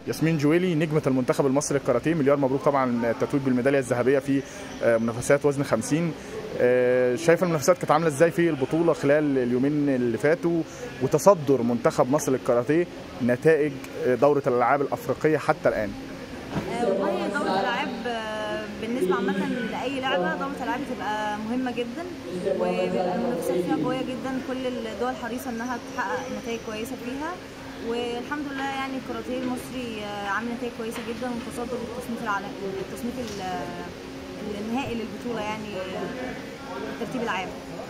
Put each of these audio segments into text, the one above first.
ياسمين جويلي نجمة المنتخب المصري للكاراتيه مليار مبروك طبعا التتويج بالميدالية الذهبية في آه، منافسات وزن 50 آه، شايف المنافسات كانت عاملة ازاي في البطولة خلال اليومين اللي فاتوا وتصدر منتخب مصر للكاراتيه نتائج آه، دورة الألعاب الأفريقية حتى الآن آه، والله دورة الألعاب آه، بالنسبة عامة لأي لعبة دورة الألعاب بتبقى مهمة جدا وبيبقى المنافسات فيها قوية جدا كل الدول حريصة إنها تحقق نتائج كويسة فيها والحمد لله يعني الكاراتيه المصري آه، عامل نتائج كويسة جدا وتصدر التصنيف العالمي التصنيف ال- النهائي للبطولة يعني آه، الترتيب العام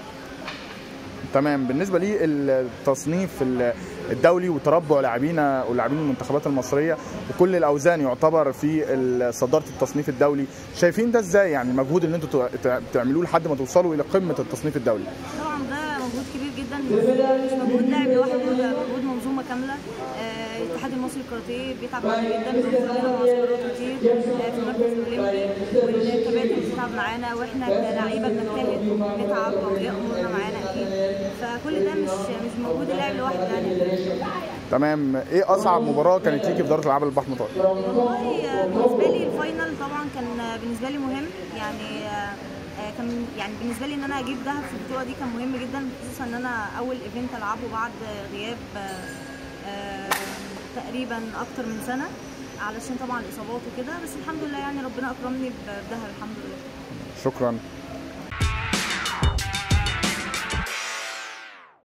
تمام بالنسبه لي التصنيف ال- الدولي وتربع لاعبينا ولاعبين المنتخبات المصريه وكل الاوزان يعتبر في ال- صداره التصنيف الدولي شايفين ده ازاي يعني المجهود اللي انتوا تع- تعملوه لحد ما توصلوا الى قمه التصنيف الدولي طبعا ده مجهود كبير جدا مش مجهود لاعب لوحده ده مجهود منظومه كامله آه، الاتحاد المصري للكاراتيه بيتعب معانا جدا بينزل لنا معسكرات كتير آه، في المركز الاولمبي والكباتن بتتعب معانا واحنا كلاعيبه بنجتهد بنتعب واولياء امورنا معانا اكيد فكل ده مش مش مجهود اللاعب لوحده يعني تمام ايه اصعب مباراه كانت ليكي في دوري الالعاب البحر المتوسط والله آه، بالنسبه لي الفاينل طبعا كان آه، بالنسبه لي مهم يعني آه، آه، كان يعني بالنسبه لي ان انا اجيب ذهب في البطوله دي كان مهم جدا خصوصا ان انا اول ايفنت العبه بعد غياب آه، آه، تقريبا اكتر من سنه علشان طبعا الاصابات وكده بس الحمد لله يعني ربنا اكرمني بذهب الحمد لله شكرا